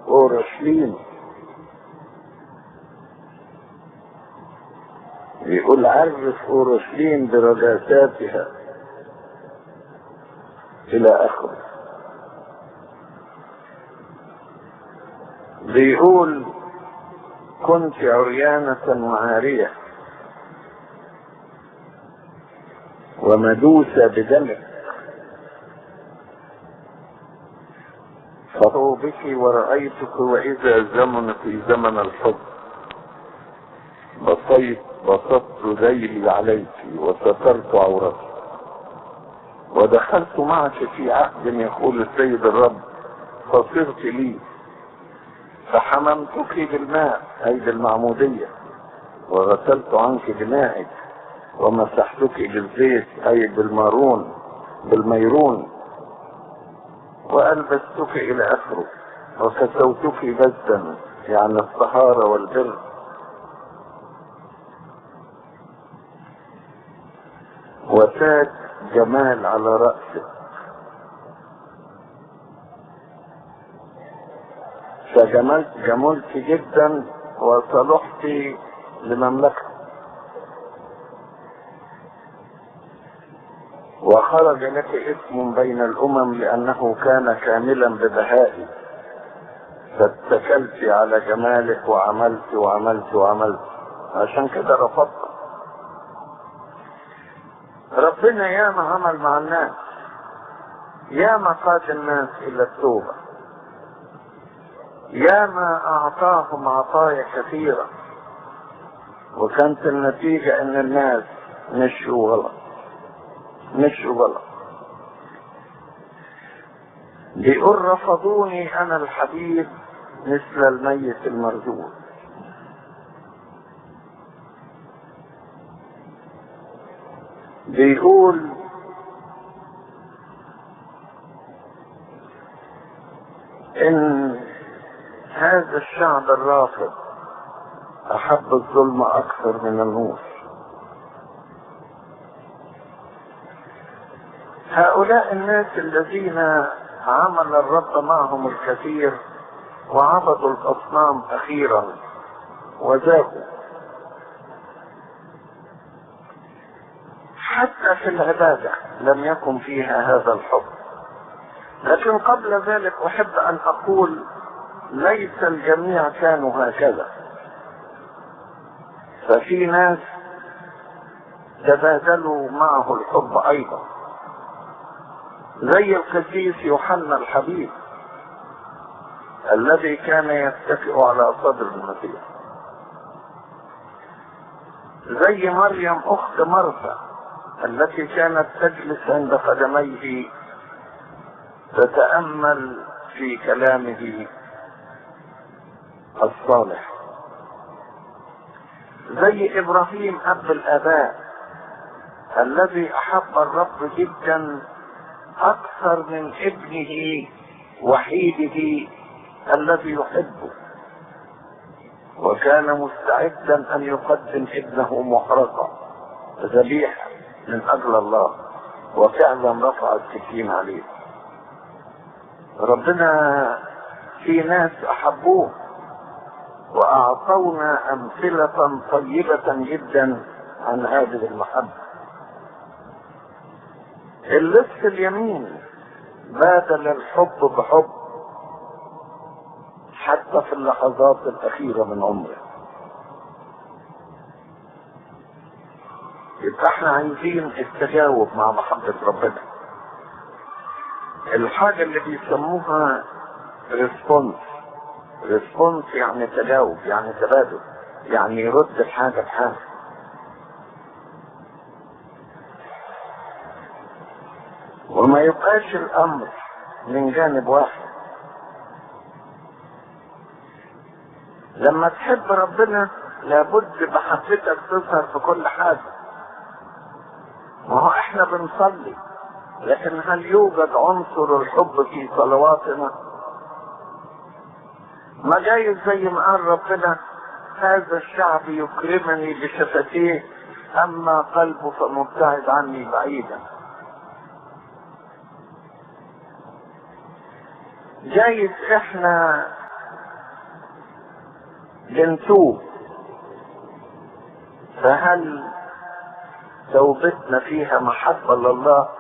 اورشليم يقول عرف اورشليم برجاساتها الى اخره بيقول كنت عريانة وعارية ومدوسة بدمك فهو بك ورأيتك وإذا زمن في زمن الحب بصيت بسطت ذيلي عليك وسترت عورتك ودخلت معك في عهد يقول السيد الرب فصرت لي فحممتك بالماء أي بالمعمودية وغسلت عنك دمائك ومسحتك بالزيت أي بالمارون بالميرون وألبستك إلى آخره وكسوتك بزا يعني الطهارة والبر وتاج جمال على رأسك فجملت جملت جدا وصلحت لمملكة وخرج لك اسم بين الامم لانه كان كاملا ببهائي فاتكلت على جمالك وعملت وعملت وعملت عشان كده رفضت ربنا ياما عمل مع الناس ياما قاد الناس الى التوبه ياما اعطاهم عطايا كثيره وكانت النتيجه ان الناس مشوا غلط مشوا غلط بيقول رفضوني انا الحبيب مثل الميت المرجوع بيقول ان هذا الشعب الرافض احب الظلم اكثر من النور هؤلاء الناس الذين عمل الرب معهم الكثير وعبدوا الاصنام اخيرا وذاقوا حتى في العباده لم يكن فيها هذا الحب لكن قبل ذلك احب ان اقول ليس الجميع كانوا هكذا ففي ناس تبادلوا معه الحب ايضا زي القديس يوحنا الحبيب الذي كان يتكئ على صدر المسيح زي مريم اخت مرثا التي كانت تجلس عند قدميه تتامل في كلامه الصالح زي ابراهيم اب الاباء الذي احب الرب جدا اكثر من ابنه وحيده الذي يحبه وكان مستعدا ان يقدم ابنه محرقا ذبيحه من اجل الله وفعلا رفع السكين عليه ربنا في ناس احبوه واعطونا امثله طيبه جدا عن هذه المحبه اللص اليمين بادل الحب بحب حتى في اللحظات الأخيرة من عمره يبقى احنا عايزين التجاوب مع محبة ربنا الحاجة اللي بيسموها ريسبونس ريسبونس يعني تجاوب يعني تبادل يعني يرد الحاجة بحاجة وما يبقاش الامر من جانب واحد لما تحب ربنا لابد محبتك تظهر في كل حاجة ما هو احنا بنصلي لكن هل يوجد عنصر الحب في صلواتنا ما جايز زي ما قال ربنا هذا الشعب يكرمني بشفتيه اما قلبه فمبتعد عني بعيدا جايز احنا بنتوب فهل توبتنا فيها محبة لله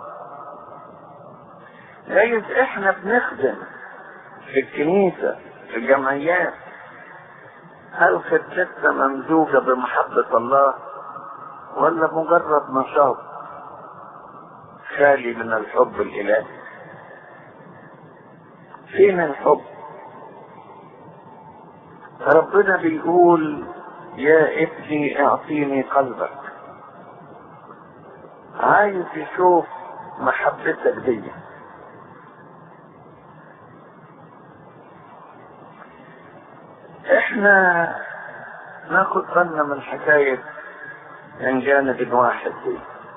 جايز احنا بنخدم في الكنيسة في الجمعيات هل خدمتنا ممزوجة بمحبة الله ولا مجرد نشاط خالي من الحب الإلهي فين الحب ربنا بيقول يا ابني اعطيني قلبك عايز يشوف محبتك دي احنا ناخد بالنا من حكاية من جانب واحد دي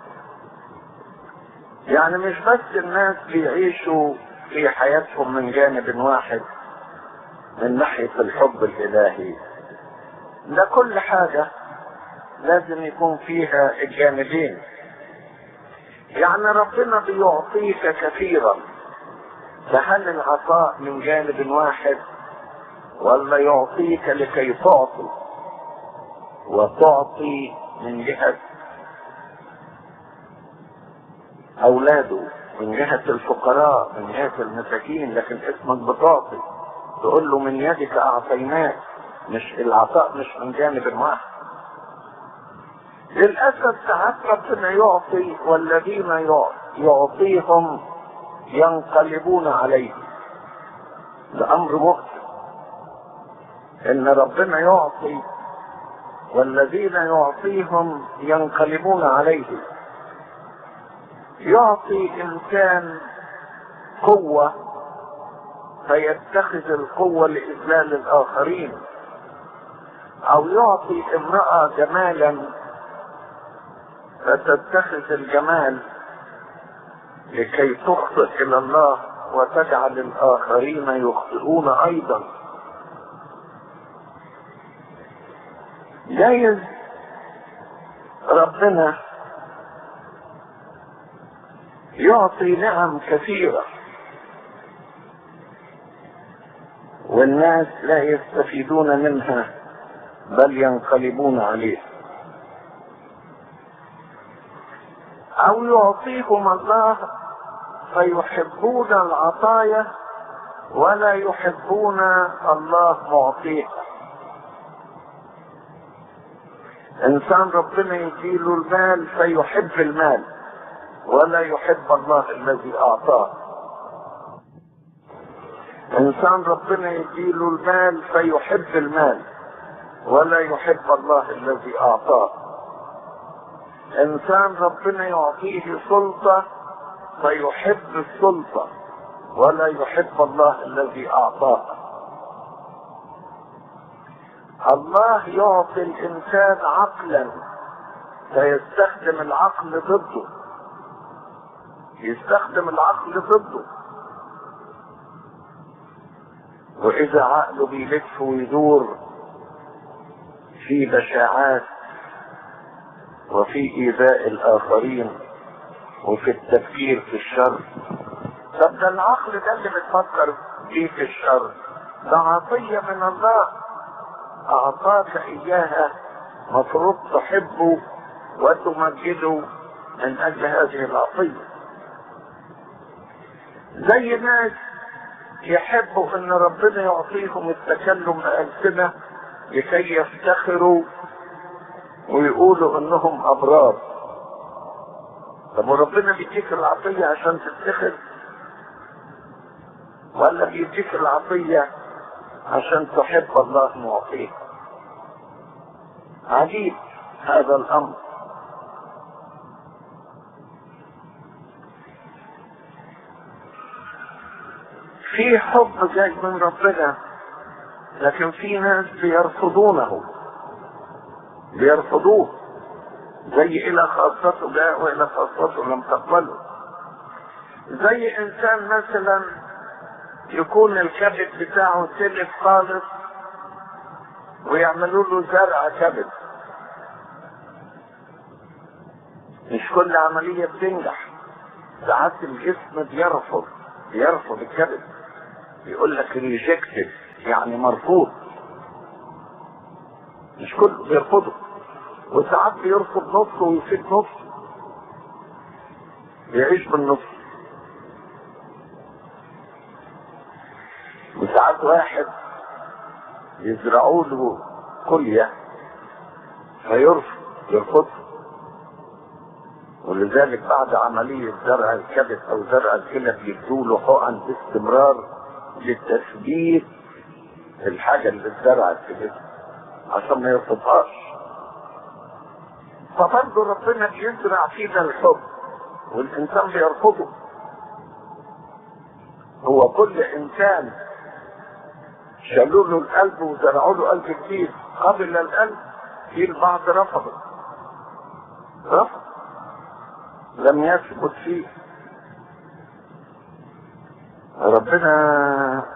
يعني مش بس الناس بيعيشوا في حياتهم من جانب واحد من ناحية الحب الإلهي ده كل حاجة لازم يكون فيها الجانبين يعني ربنا بيعطيك كثيرا فهل العطاء من جانب واحد ولا يعطيك لكي تعطي وتعطي من جهة أولاده من جهة الفقراء من جهة المساكين لكن اسمك بتعطي تقول له من يدك أعطيناك مش العطاء مش من جانب واحد للأسف ساعات ربنا يعطي والذين يعطيهم ينقلبون عليه ده أمر مخطئ إن ربنا يعطي والذين يعطيهم ينقلبون عليه يعطي إنسان قوة فيتخذ القوة لإذلال الآخرين أو يعطي امرأة جمالا فتتخذ الجمال لكي تخطئ إلى الله وتجعل الآخرين يخطئون أيضا جايز ربنا يعطي نعم كثيرة والناس لا يستفيدون منها بل ينقلبون عليها او يعطيهم الله فيحبون العطايا ولا يحبون الله معطيها انسان ربنا يديله المال فيحب المال ولا يحب الله الذي اعطاه انسان ربنا يديله المال فيحب المال ولا يحب الله الذي اعطاه انسان ربنا يعطيه سلطة فيحب السلطة ولا يحب الله الذي اعطاه الله يعطي الانسان عقلا فيستخدم العقل ضده يستخدم العقل ضده واذا عقله بيلف ويدور في بشاعات وفي ايذاء الاخرين وفي التفكير في الشر طب ده العقل ده اللي بتفكر فيه في الشر ده عطية من الله اعطاك اياها مفروض تحبه وتمجده من اجل هذه العطية زي ناس يحبوا ان ربنا يعطيهم التكلم بألسنة لكي يفتخروا ويقولوا انهم ابرار طب وربنا بيديك العطية عشان تفتخر ولا بيديك العطية عشان تحب الله معطيه عجيب هذا الامر في حب جاي من ربنا لكن في ناس بيرفضونه بيرفضوه زي الى خاصته جاء والى خاصته لم تقبله زي انسان مثلا يكون الكبد بتاعه سلف خالص ويعملوا له زرع كبد مش كل عملية بتنجح ساعات الجسم بيرفض بيرفض الكبد يقول لك ريجكتد يعني مرفوض مش كله بيرفضه وساعات بيرفض نصه ويسيب نصه يعيش بالنص وساعات واحد يزرعوا له كلية فيرفض يرفضها ولذلك بعد عملية زرع الكبد أو زرع الكلى بيدوا له حقن باستمرار لتثبيت الحاجة اللي اتزرعت في جسمه عشان ما يرفضهاش فبرضه ربنا بيزرع فينا الحب والإنسان بيرفضه هو كل إنسان شالوا له القلب وزرعوا له قلب جديد قبل القلب في البعض رفضه رفض لم يثبت فيه ربنا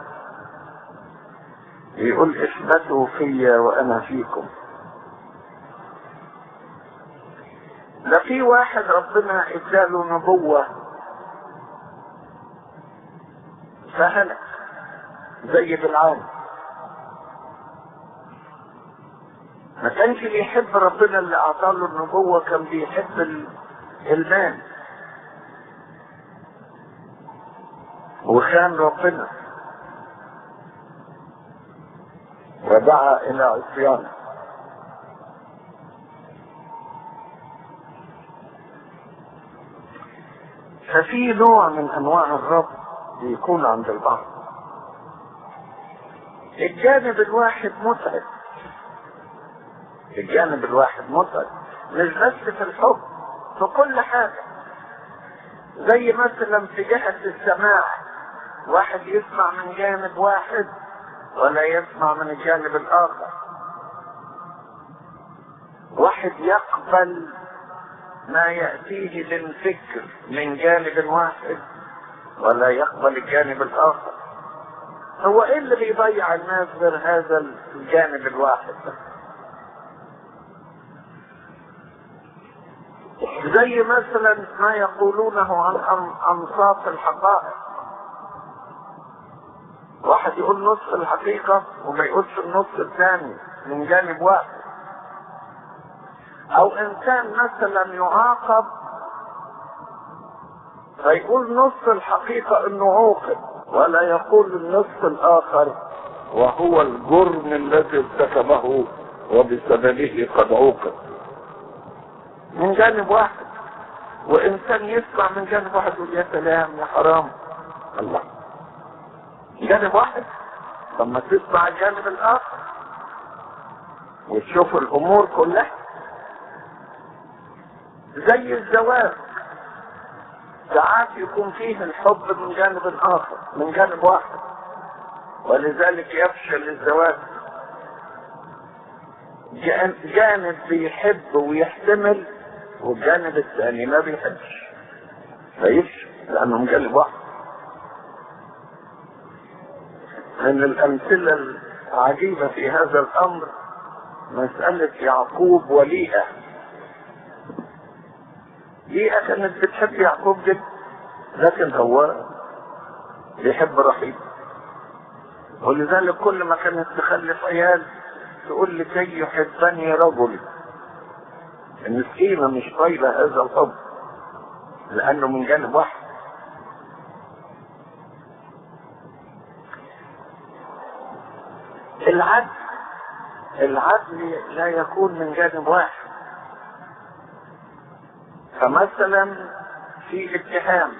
يقول اثبتوا فيا وانا فيكم ده في واحد ربنا اداله نبوة فهلك زي بالعام ما كانش بيحب ربنا اللي اعطاله النبوة كان بيحب المال وخان ربنا ودعا الى عصيانه ففي نوع من انواع الرب بيكون عند البعض الجانب الواحد متعب الجانب الواحد متعب مش بس في الحب في كل حاجة زي مثلا في جهة السماع واحد يسمع من جانب واحد ولا يسمع من الجانب الآخر واحد يقبل ما يأتيه للفكر من جانب واحد ولا يقبل الجانب الآخر هو ايه اللي بيضيع الناس غير هذا الجانب الواحد ده زي مثلا ما يقولونه عن انصاف الحقائق واحد يقول نص الحقيقة وما يقولش النص الثاني من جانب واحد او انسان مثلا يعاقب فيقول نص الحقيقة انه عوقب ولا يقول النص الاخر وهو الجرم الذي ارتكبه وبسببه قد عوقب من جانب واحد وانسان يسمع من جانب واحد يقول يا سلام يا حرام الله جانب واحد طب ما تسمع الجانب الاخر وتشوف الامور كلها زي الزواج ساعات يكون فيه الحب من جانب اخر من جانب واحد ولذلك يفشل الزواج جانب بيحب ويحتمل والجانب الثاني ما بيحبش فيفشل لانه من جانب واحد من الامثله العجيبه في هذا الامر مساله يعقوب وليئه ليئه كانت بتحب يعقوب جدا لكن هو بيحب رحيل ولذلك كل ما كانت تخلف عيال تقول لي كي يحبني رجل المسكينة مش طايلة هذا الحب لأنه من جانب واحد العدل العدل لا يكون من جانب واحد فمثلا في اتهام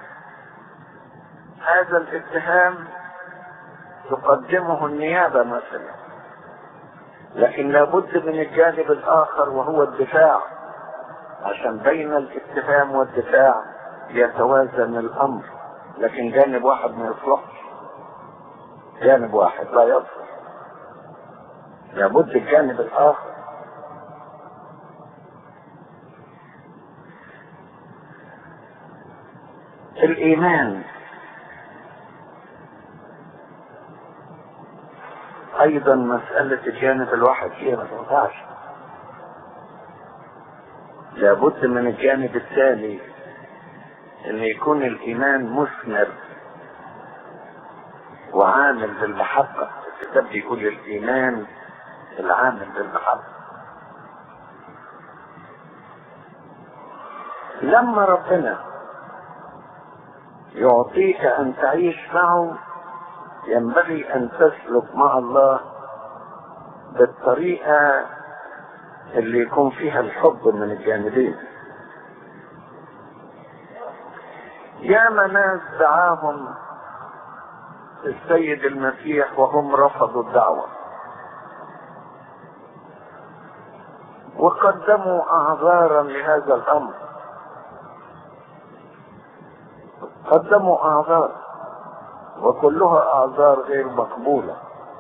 هذا الاتهام تقدمه النيابة مثلا لكن لابد من الجانب الآخر وهو الدفاع عشان بين الاتهام والدفاع يتوازن الأمر لكن جانب واحد ما يصلحش جانب واحد لا يصلح لابد الجانب الآخر الإيمان ايضا مسألة الجانب الواحد فيها ما تنفعش لابد من الجانب الثاني ان يكون الايمان مثمر وعامل بالمحبة الكتاب بيقول الايمان العامل للمحبة لما ربنا يعطيك ان تعيش معه ينبغي ان تسلك مع الله بالطريقة اللي يكون فيها الحب من الجانبين ياما ناس دعاهم السيد المسيح وهم رفضوا الدعوة وقدموا اعذارا لهذا الامر قدموا اعذار وكلها اعذار غير مقبولة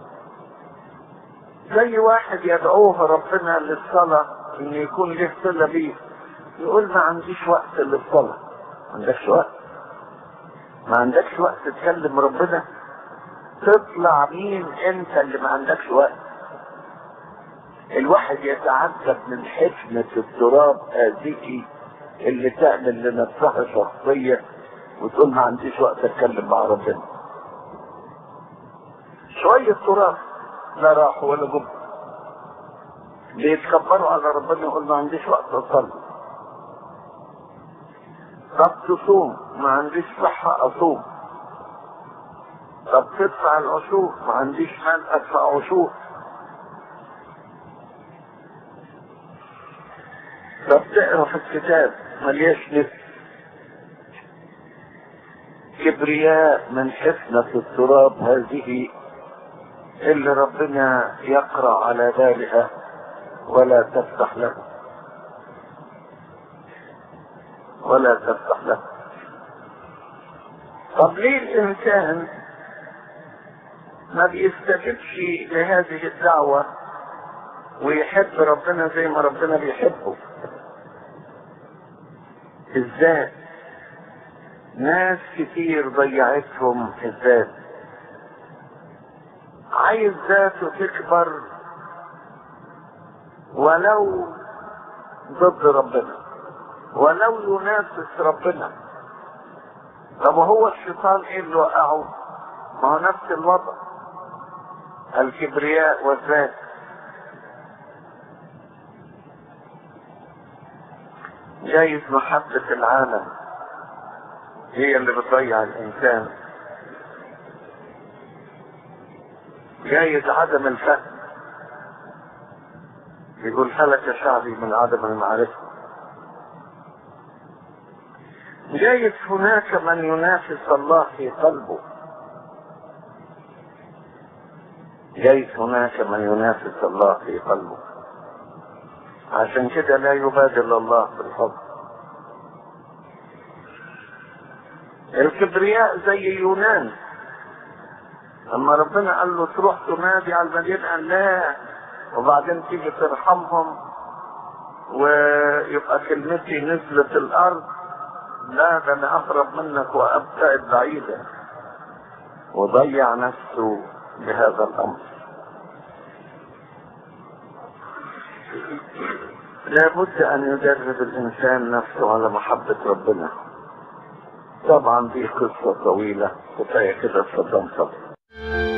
زي واحد يدعوه ربنا للصلاة ان يكون له صلة بيه يقول ما عنديش وقت للصلاة ما عندكش وقت ما عندكش وقت تكلم ربنا تطلع مين انت اللي ما عندكش وقت الواحد يتعجب من حكمة التراب هذه اللي تعمل لنفسها شخصية وتقول ما عنديش وقت اتكلم مع ربنا شوية تراب لا راحوا ولا جم بيتكبروا على ربنا يقول ما عنديش وقت اصلي طب تصوم ما عنديش صحة اصوم طب تدفع العشور ما عنديش مال ادفع عشور طب تقرا في الكتاب ملياش نفس كبرياء من حفنة التراب هذه اللي ربنا يقرأ على بالها ولا تفتح له ولا تفتح له طب ليه الإنسان ما بيستجبش لهذه الدعوة ويحب ربنا زي ما ربنا بيحبه الذات ناس كتير ضيعتهم الذات عايز ذاته تكبر ولو ضد ربنا ولو ينافس ربنا طب هو الشيطان ايه اللي وقعه ما هو نفس الوضع الكبرياء والذات جايز محبة العالم هي اللي بتضيع الإنسان جايز عدم الفهم يقول هلك شعبي من عدم المعرفة جايز هناك من ينافس الله في قلبه جايز هناك من ينافس الله في قلبه عشان كده لا يبادل الله بالحب الكبرياء زي يونان اما ربنا قال له تروح تنادي على المدينة قال لا وبعدين تيجي ترحمهم ويبقى كلمتي نزلت الارض لا ده انا اقرب منك وابتعد بعيدا وضيع نفسه بهذا الامر لابد ان يدرب الانسان نفسه على محبة ربنا طبعا دي قصة طويلة كفاية كده صدام صدق